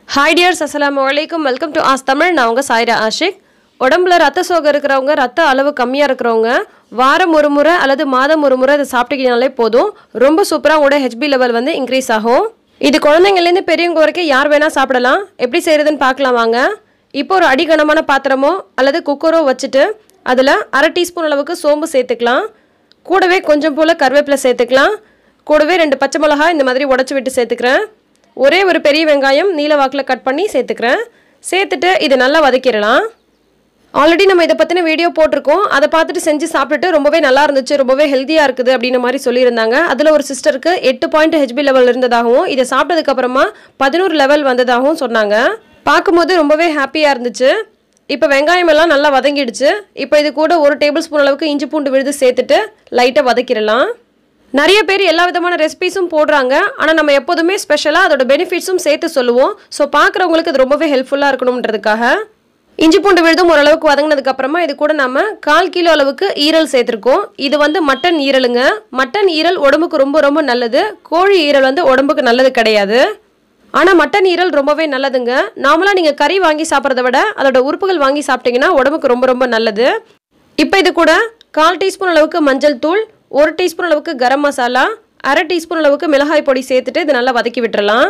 hi tears அஸ்ஸலாமு அலைக்கும் welcome to as Tamil நான் உங்கள் சாய்ரா ஆஷிக் உடம்புல ரத்த சோகை இருக்கிறவங்க ரத்த அளவு கம்மியாக இருக்கிறவங்க வாரம் ஒரு முறை அல்லது மாதம் ஒரு முறை இதை சாப்பிட்டுக்கினாலே போதும் ரொம்ப சூப்பராக உங்களோட ஹெச்பி லெவல் வந்து இன்க்ரீஸ் ஆகும் இது குழந்தைங்கள்லேருந்து பெரியவங்க வரைக்கும் யார் வேணால் சாப்பிடலாம் எப்படி செய்கிறதுன்னு பார்க்கலாம் வாங்க இப்போ ஒரு அடிகனமான பாத்திரமோ அல்லது குக்கரோ வச்சுட்டு அதில் அரை டீஸ்பூன் அளவுக்கு சோம்பு சேர்த்துக்கலாம் கூடவே கொஞ்சம் போல் கருவேப்பிலை சேர்த்துக்கலாம் கூடவே ரெண்டு பச்சை மிளகாய் இந்த மாதிரி உடச்சி விட்டு சேர்த்துக்கிறேன் ஒரே ஒரு பெரிய வெங்காயம் நீல வாக்கில் கட் பண்ணி சேர்த்துக்கிறேன் சேர்த்துட்டு இதை நல்லா வதக்கிடலாம் ஆல்ரெடி நம்ம இதை பற்றின வீடியோ போட்டிருக்கோம் அதை பார்த்துட்டு செஞ்சு சாப்பிட்டுட்டு ரொம்பவே நல்லா இருந்துச்சு ரொம்பவே ஹெல்த்தியாக இருக்குது அப்படின்ற மாதிரி சொல்லியிருந்தாங்க அதில் ஒரு சிஸ்டருக்கு எட்டு பாயிண்ட் ஹெச்பி லெவல் இருந்ததாகவும் இதை சாப்பிட்டதுக்கு அப்புறமா பதினோரு லெவல் வந்ததாகவும் சொன்னாங்க பார்க்கும்போது ரொம்பவே ஹாப்பியாக இருந்துச்சு இப்போ வெங்காயம் எல்லாம் நல்லா வதங்கிடுச்சு இப்போ இது கூட ஒரு டேபிள் ஸ்பூன் அளவுக்கு இஞ்சி பூண்டு விழுது சேர்த்துட்டு லைட்டாக வதக்கிடலாம் நிறைய பேர் எல்லா விதமான ரெசிபீஸும் போடுறாங்க ஆனால் நம்ம எப்போதுமே ஸ்பெஷலாக அதோட பெனிஃபிட்ஸும் சேர்த்து சொல்லுவோம் ஸோ பார்க்குறவங்களுக்கு அது ரொம்பவே ஹெல்ப்ஃபுல்லாக இருக்கணுன்றதுக்காக இஞ்சி பூண்டு விழுதும் ஓரளவுக்கு வதங்கினதுக்கு அப்புறமா இது கூட நம்ம கால் கிலோ அளவுக்கு ஈரல் சேர்த்துருக்கோம் இது வந்து மட்டன் ஈரலுங்க மட்டன் ஈரல் உடம்புக்கு ரொம்ப ரொம்ப நல்லது கோழி ஈரல் வந்து உடம்புக்கு நல்லது கிடையாது ஆனால் மட்டன் ஈரல் ரொம்பவே நல்லதுங்க நார்மலாக நீங்கள் கறி வாங்கி சாப்பிட்றத விட அதோட உறுப்புகள் வாங்கி சாப்பிட்டீங்கன்னா உடம்புக்கு ரொம்ப ரொம்ப நல்லது இப்போ இது கூட கால் டீஸ்பூன் அளவுக்கு மஞ்சள் தூள் ஒரு டீஸ்பூன் அளவுக்கு கரம் மசாலா அரை டீஸ்பூன் அளவுக்கு மிளகாய் பொடி சேர்த்துட்டு இது நல்லா வதக்கி விட்டுறலாம்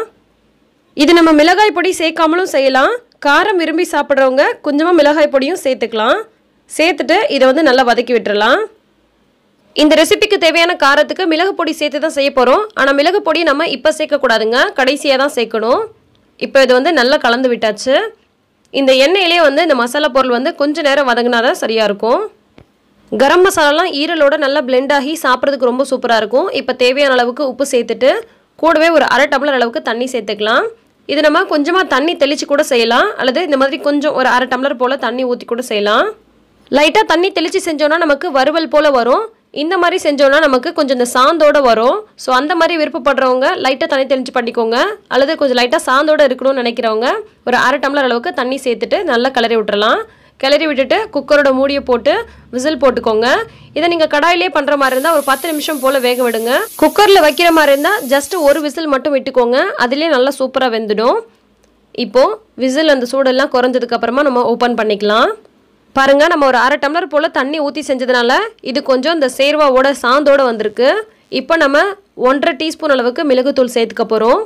இது நம்ம மிளகாய் பொடி சேர்க்காமலும் செய்யலாம் காரம் விரும்பி சாப்பிட்றவங்க கொஞ்சமாக மிளகாய் பொடியும் சேர்த்துக்கலாம் சேர்த்துட்டு இதை வந்து நல்லா வதக்கி விட்டுறலாம் இந்த ரெசிபிக்கு தேவையான காரத்துக்கு மிளகு பொடி சேர்த்து தான் செய்ய போகிறோம் ஆனால் மிளகு பொடி நம்ம இப்போ சேர்க்கக்கூடாதுங்க கடைசியாக தான் சேர்க்கணும் இப்போ இது வந்து நல்லா கலந்து விட்டாச்சு இந்த எண்ணெயிலே வந்து இந்த மசாலா பொருள் வந்து கொஞ்ச நேரம் வதங்கினா தான் சரியாக இருக்கும் கரம் மசாலாலாம் ஈரலோட நல்லா பிளெண்ட் ஆகி சாப்பிட்றதுக்கு ரொம்ப சூப்பராக இருக்கும் இப்போ தேவையான அளவுக்கு உப்பு சேர்த்துட்டு கூடவே ஒரு அரை டம்ளர் அளவுக்கு தண்ணி சேர்த்துக்கலாம் இது நம்ம கொஞ்சமாக தண்ணி தெளித்து கூட செய்யலாம் அல்லது இந்த மாதிரி கொஞ்சம் ஒரு அரை டம்ளர் போல் தண்ணி ஊற்றி கூட செய்யலாம் லைட்டாக தண்ணி தெளித்து செஞ்சோன்னா நமக்கு வறுவல் போல் வரும் இந்த மாதிரி செஞ்சோன்னா நமக்கு கொஞ்சம் இந்த சாந்தோட வரும் ஸோ அந்த மாதிரி விருப்பப்படுறவங்க லைட்டாக தண்ணி தெளித்து பண்ணிக்கோங்க அல்லது கொஞ்சம் லைட்டாக சாந்தோட இருக்கணும்னு நினைக்கிறவங்க ஒரு அரை டம்ளர் அளவுக்கு தண்ணி சேர்த்துட்டு நல்லா கிளறி விட்டுறலாம் கிளறி விட்டுட்டு குக்கரோட மூடியை போட்டு விசில் போட்டுக்கோங்க இதை நீங்கள் கடாயிலே பண்ணுற மாதிரி இருந்தால் ஒரு பத்து நிமிஷம் போல் வேக விடுங்க குக்கரில் வைக்கிற மாதிரி இருந்தால் ஜஸ்ட் ஒரு விசில் மட்டும் விட்டுக்கோங்க அதுலேயே நல்லா சூப்பராக வெந்துடும் இப்போது விசில் அந்த சூடெல்லாம் குறைஞ்சதுக்கு அப்புறமா நம்ம ஓப்பன் பண்ணிக்கலாம் பாருங்க நம்ம ஒரு அரை டம்ளர் போல் தண்ணி ஊற்றி செஞ்சதுனால இது கொஞ்சம் இந்த சேர்வாவோட சாந்தோட வந்திருக்கு இப்போ நம்ம ஒன்றரை டீஸ்பூன் அளவுக்கு மிளகுத்தூள் சேர்த்துக்க போகிறோம்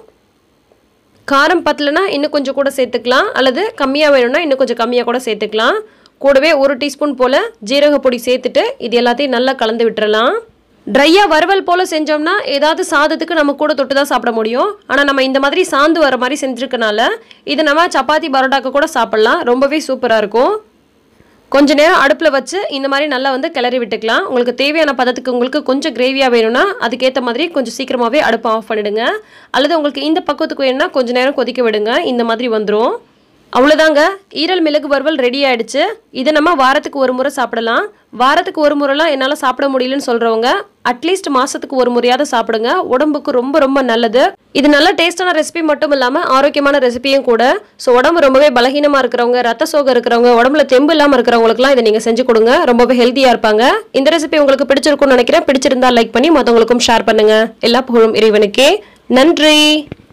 காரம் பத்தலைன்னா இன்னும் கொஞ்சம் கூட சேர்த்துக்கலாம் அல்லது கம்மியாக வேணும்னா இன்னும் கொஞ்சம் கம்மியாக கூட சேர்த்துக்கலாம் கூடவே ஒரு டீஸ்பூன் போல் ஜீரக பொடி சேர்த்துட்டு இது எல்லாத்தையும் நல்லா கலந்து விட்டுறலாம் ட்ரையாக வறுவல் போல் செஞ்சோம்னா ஏதாவது சாதத்துக்கு நம்ம கூட தொட்டு தான் சாப்பிட முடியும் ஆனால் நம்ம இந்த மாதிரி சாந்து வர மாதிரி செஞ்சுருக்கனால இது நம்ம சப்பாத்தி பரோட்டாக்கு கூட சாப்பிட்லாம் ரொம்பவே சூப்பராக இருக்கும் கொஞ்ச நேரம் அடுப்பில் வச்சு இந்த மாதிரி நல்லா வந்து கிளறி விட்டுக்கலாம் உங்களுக்கு தேவையான பதத்துக்கு உங்களுக்கு கொஞ்சம் கிரேவியாக வேணும்னா அதுக்கேற்ற மாதிரி கொஞ்சம் சீக்கிரமாகவே அடுப்பை ஆஃப் பண்ணிடுங்க அல்லது உங்களுக்கு இந்த பக்குவத்துக்கு வேணும்னா கொஞ்ச நேரம் கொதிக்க விடுங்க இந்த மாதிரி வந்துடும் அவ்வளோதாங்க ஈரல் மிளகு வறுவல் ரெடி ஆயிடுச்சு இதை நம்ம வாரத்துக்கு ஒரு முறை சாப்பிடலாம் வாரத்துக்கு ஒரு முறைலாம் என்னால் சாப்பிட முடியலன்னு சொல்கிறவங்க அட்லீஸ்ட் மாதத்துக்கு ஒரு முறையாவது சாப்பிடுங்க உடம்புக்கு ரொம்ப ரொம்ப நல்லது இது நல்ல டேஸ்டான ரெசிபி மட்டும் இல்லாமல் ஆரோக்கியமான ரெசிபியும் கூட ஸோ உடம்பு ரொம்பவே பலகீனமாக இருக்கிறவங்க ரத்த சோகை இருக்கிறவங்க உடம்புல தெம்பு இல்லாமல் இருக்கிறவங்களுக்குலாம் இதை நீங்கள் செஞ்சு கொடுங்க ரொம்பவே ஹெல்த்தியாக இருப்பாங்க இந்த ரெசிபி உங்களுக்கு பிடிச்சிருக்கும்னு நினைக்கிறேன் பிடிச்சிருந்தா லைக் பண்ணி மற்றவங்களுக்கும் ஷேர் பண்ணுங்க எல்லா புகழும் இறைவனுக்கே நன்றி